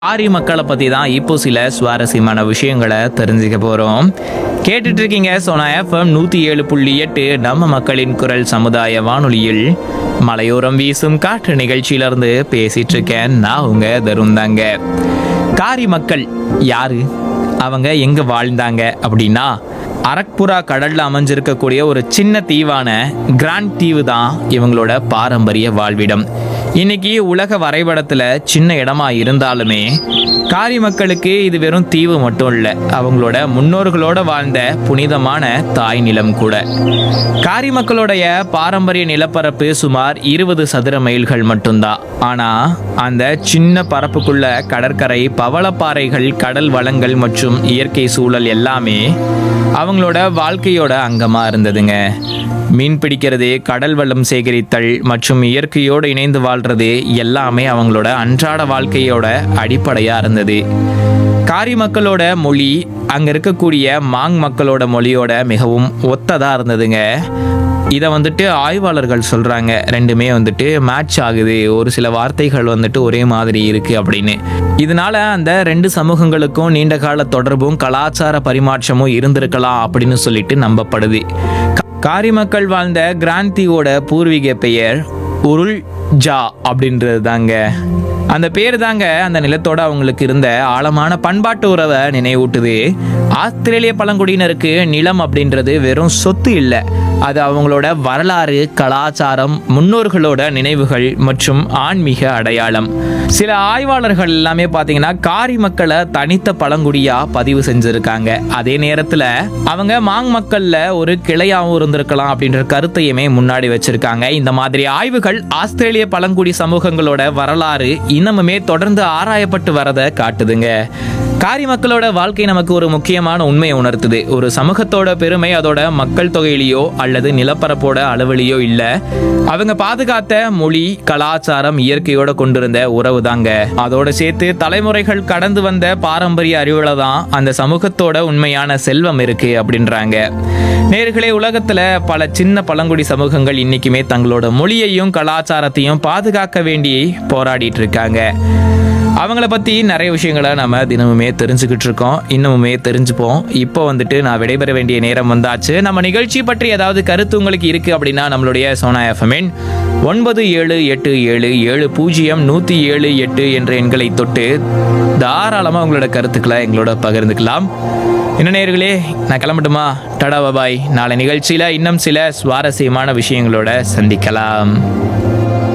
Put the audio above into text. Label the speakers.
Speaker 1: ஆரி மக்களை பற்றி தான் இப்போ சில சுவாரஸ்யமான விஷயங்களை தெரிஞ்சுக்க போகிறோம் கேட்டுட்டு இருக்கீங்க சோனா எஃப்எம் நூற்றி ஏழு புள்ளி எட்டு நம்ம மக்களின் குரல் சமுதாய வானொலியில் மலையோரம் வீசும் காற்று நிகழ்ச்சியிலிருந்து பேசிட்டு இருக்கேன் நான் உங்க தருண் தாங்க காரி மக்கள் யாரு அவங்க எங்க வாழ்ந்தாங்க அப்படின்னா அரக்புரா கடல்ல அமைஞ்சிருக்கக்கூடிய ஒரு சின்ன தீவான கிராண்ட் தீவு தான் இவங்களோட பாரம்பரிய வாழ்விடம் இன்னைக்கு உலக வரைபடத்துல சின்ன இடமா இருந்தாலுமே காரி மக்களுக்கு இது வெறும் தீவு மட்டும் இல்ல அவங்களோட முன்னோர்களோட வாழ்ந்த புனிதமான தாய் நிலம் கூட காரி மக்களுடைய பாரம்பரிய நிலப்பரப்பு சுமார் இருபது சதுர மைல்கள் மட்டும்தான் ஆனா அந்த சின்ன பரப்புக்குள்ள கடற்கரை பவளப்பாறைகள் கடல் வளங்கள் மற்றும் இயற்கை சூழல் எல்லாமே அவங்களோட வாழ்க்கையோட அங்கமா இருந்ததுங்க மீன் பிடிக்கிறது கடல் வளம் சேகரித்தல் மற்றும் இயற்கையோடு இணைந்து வாழ்றது எல்லாமே அவங்களோட அன்றாட வாழ்க்கையோட அடிப்படையா இருந்தது காரி மக்களோட மொழி அங்க இருக்கக்கூடிய மாங் மக்களோட மொழியோட மிகவும் ஒத்ததா இருந்ததுங்க இதை வந்துட்டு ஆய்வாளர்கள் சொல்றாங்க ரெண்டுமே வந்துட்டு மேட்ச் ஆகுது ஒரு சில வார்த்தைகள் வந்துட்டு ஒரே மாதிரி இருக்கு அப்படின்னு இதனால அந்த ரெண்டு சமூகங்களுக்கும் நீண்ட கால தொடர்பும் கலாச்சார பரிமாற்றமும் இருந்திருக்கலாம் அப்படின்னு சொல்லிட்டு நம்பப்படுது கா- காரி மக்கள் வாழ்ந்த கிராந்தியோட பூர்வீக பெயர் உருள் ஜா அப்படின்றது தாங்க அந்த பேர் தாங்க அந்த நிலத்தோட அவங்களுக்கு இருந்த ஆழமான பண்பாட்டு உறவை நினைவூட்டுது ஆஸ்திரேலிய பழங்குடியினருக்கு நிலம் அப்படின்றது வெறும் சொத்து இல்லை அது அவங்களோட வரலாறு கலாச்சாரம் முன்னோர்களோட நினைவுகள் மற்றும் ஆன்மீக அடையாளம் சில ஆய்வாளர்கள் எல்லாமே பார்த்தீங்கன்னா காரி மக்களை தனித்த பழங்குடியா பதிவு செஞ்சிருக்காங்க அதே நேரத்தில் அவங்க மாங் மக்கள்ல ஒரு கிளையாகவும் இருந்திருக்கலாம் அப்படின்ற கருத்தையுமே முன்னாடி வச்சிருக்காங்க இந்த மாதிரி ஆய்வுகள் ஆஸ்திரேலிய பழங்குடி சமூகங்களோட வரலாறு இன்னமுமே தொடர்ந்து ஆராயப்பட்டு வரதை காட்டுதுங்க காரி மக்களோட வாழ்க்கை நமக்கு ஒரு முக்கியமான உண்மையை உணர்த்துது ஒரு சமூகத்தோட பெருமை அதோட மக்கள் தொகையிலையோ அல்லது நிலப்பரப்போட அளவிலையோ இல்ல அவங்க பாதுகாத்த மொழி கலாச்சாரம் இயற்கையோட கொண்டிருந்த உறவு தாங்க அதோட சேர்த்து தலைமுறைகள் கடந்து வந்த பாரம்பரிய அறிவுல தான் அந்த சமூகத்தோட உண்மையான செல்வம் இருக்கு அப்படின்றாங்க நேர்களே உலகத்துல பல சின்ன பழங்குடி சமூகங்கள் இன்னைக்குமே தங்களோட மொழியையும் கலாச்சாரத்தையும் பாதுகாக்க வேண்டி போராடிட்டு இருக்காங்க அவங்கள பற்றி நிறைய விஷயங்களை நம்ம தினமுமே தெரிஞ்சுக்கிட்டு இருக்கோம் இன்னமுமே தெரிஞ்சுப்போம் இப்போ வந்துட்டு நான் விடைபெற வேண்டிய நேரம் வந்தாச்சு நம்ம நிகழ்ச்சி பற்றி ஏதாவது கருத்து உங்களுக்கு இருக்குது அப்படின்னா நம்மளுடைய சோனா எஃப்எம்என் ஒன்பது ஏழு எட்டு ஏழு ஏழு பூஜ்ஜியம் நூற்றி ஏழு எட்டு என்ற எண்களை தொட்டு தாராளமாக உங்களோட கருத்துக்களை எங்களோட பகிர்ந்துக்கலாம் என்ன நேர்களே நான் கிளம்பட்டுமா டடா பாய் நாளை நிகழ்ச்சியில் இன்னும் சில சுவாரஸ்யமான விஷயங்களோட சந்திக்கலாம்